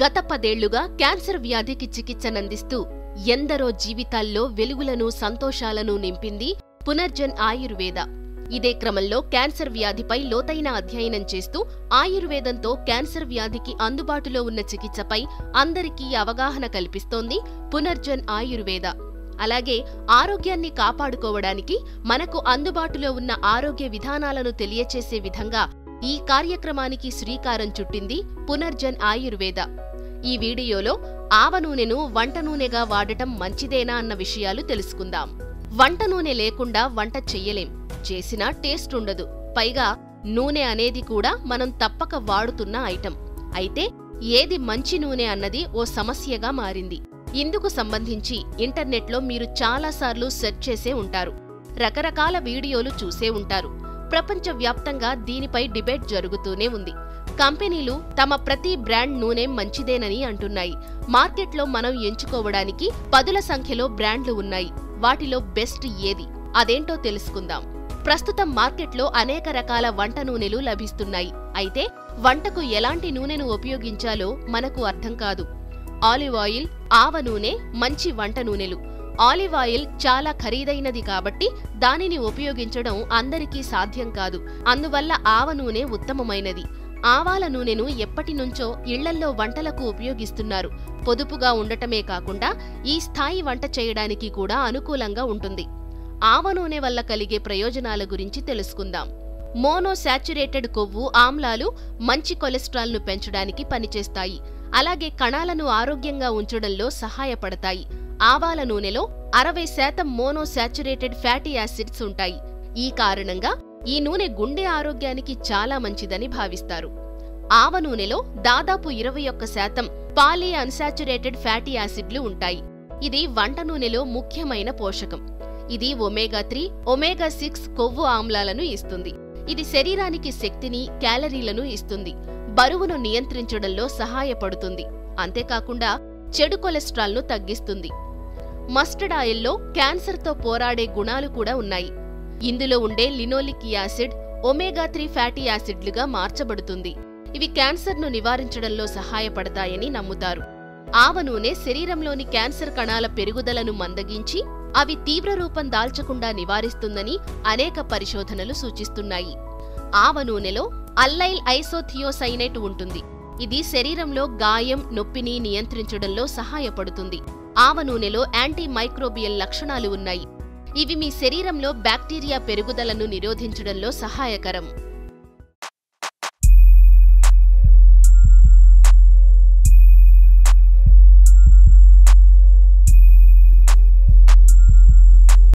గత పదేళ్లుగా క్యాన్సర్ వ్యాధికి చికిత్సనందిస్తూ ఎందరో జీవితాల్లో వెలుగులను సంతోషాలను నింపింది పునర్జన్ ఆయుర్వేద ఇదే క్రమంలో క్యాన్సర్ వ్యాధిపై లోతైన అధ్యయనం చేస్తూ ఆయుర్వేదంతో క్యాన్సర్ వ్యాధికి అందుబాటులో ఉన్న చికిత్సపై అందరికీ అవగాహన కల్పిస్తోంది పునర్జన్ ఆయుర్వేద అలాగే ఆరోగ్యాన్ని కాపాడుకోవడానికి మనకు అందుబాటులో ఉన్న ఆరోగ్య విధానాలను తెలియచేసే విధంగా ఈ కార్యక్రమానికి శ్రీకారం చుట్టింది పునర్జన్ ఆయుర్వేద ఈ వీడియోలో ఆవ నూనెను వంట నూనెగా వాడటం మంచిదేనా అన్న విషయాలు తెలుసుకుందాం వంట నూనె లేకుండా వంట చెయ్యలేం చేసినా టేస్ట్ ఉండదు పైగా నూనె అనేది కూడా మనం తప్పక వాడుతున్న ఐటెం అయితే ఏది మంచి నూనె అన్నది ఓ సమస్యగా మారింది ఇందుకు సంబంధించి ఇంటర్నెట్లో మీరు చాలాసార్లు సెర్చ్ చేసే ఉంటారు రకరకాల వీడియోలు చూసే ఉంటారు ప్రపంచవ్యాప్తంగా దీనిపై డిబేట్ జరుగుతూనే ఉంది కంపెనీలు తమ ప్రతి బ్రాండ్ నూనె మంచిదేనని అంటున్నాయి మార్కెట్లో మనం ఎంచుకోవడానికి పదుల సంఖ్యలో బ్రాండ్లు ఉన్నాయి వాటిలో బెస్ట్ ఏది అదేంటో తెలుసుకుందాం ప్రస్తుతం మార్కెట్లో అనేక రకాల వంట నూనెలు లభిస్తున్నాయి అయితే వంటకు ఎలాంటి నూనెను ఉపయోగించాలో మనకు అర్థం కాదు ఆలివ్ ఆయిల్ ఆవ నూనె మంచి వంట నూనెలు ఆలివ్ ఆయిల్ చాలా ఖరీదైనది కాబట్టి దానిని ఉపయోగించడం అందరికీ సాధ్యం కాదు అందువల్ల ఆవ నూనె ఉత్తమమైనది ఆవాల నూనెను ఎప్పటి నుంచో ఇళ్లల్లో వంటలకు ఉపయోగిస్తున్నారు పొదుపుగా ఉండటమే కాకుండా ఈ స్థాయి వంట చేయడానికి కూడా అనుకూలంగా ఉంటుంది ఆవ నూనె వల్ల కలిగే ప్రయోజనాల గురించి తెలుసుకుందాం మోనోశాచురేటెడ్ కొవ్వు ఆమ్లాలు మంచి కొలెస్ట్రాల్ను పెంచడానికి పనిచేస్తాయి అలాగే కణాలను ఆరోగ్యంగా ఉంచడంలో సహాయపడతాయి ఆవాల నూనెలో అరవై శాతం మోనోశాచురేటెడ్ ఫ్యాటీ యాసిడ్స్ ఉంటాయి ఈ కారణంగా ఈ నూనె గుండె ఆరోగ్యానికి చాలా మంచిదని భావిస్తారు ఆవ నూనెలో దాదాపు ఇరవై ఒక్క శాతం పాలీ అన్సాచురేటెడ్ ఫ్యాటీ యాసిడ్లు ఉంటాయి ఇది వంట నూనెలో ముఖ్యమైన పోషకం ఇది ఒమేగా త్రీ ఒమేగా సిక్స్ కొవ్వు ఆమ్లాలను ఇస్తుంది ఇది శరీరానికి శక్తిని క్యాలరీలను ఇస్తుంది బరువును నియంత్రించడంలో సహాయపడుతుంది అంతేకాకుండా చెడు కొలెస్ట్రాల్ను తగ్గిస్తుంది మస్టర్డ్ ఆయిల్లో క్యాన్సర్తో పోరాడే గుణాలు కూడా ఉన్నాయి ఇందులో ఉండే linoleic acid omega three fatty యాసిడ్లుగా మార్చబడుతుంది ఇవి క్యాన్సర్ను నివారించడంలో సహాయపడతాయని నమ్ముతారు ఆవ నూనె శరీరంలోని క్యాన్సర్ కణాల పెరుగుదలను మందగించి అవి తీవ్ర రూపం దాల్చకుండా నివారిస్తుందని అనేక పరిశోధనలు సూచిస్తున్నాయి ఆవ నూనెలో అల్లైల్ ఐసోథియోసైనేట్ ఉంటుంది ఇది శరీరంలో గాయం నొప్పిని నియంత్రించడంలో సహాయపడుతుంది ఆవ నూనెలో యాంటీ మైక్రోబియల్ లక్షణాలు ఉన్నాయి ఇవి మీ శరీరంలో బ్యాక్టీరియా పెరుగుదలను నిరోధించడంలో సహాయకరం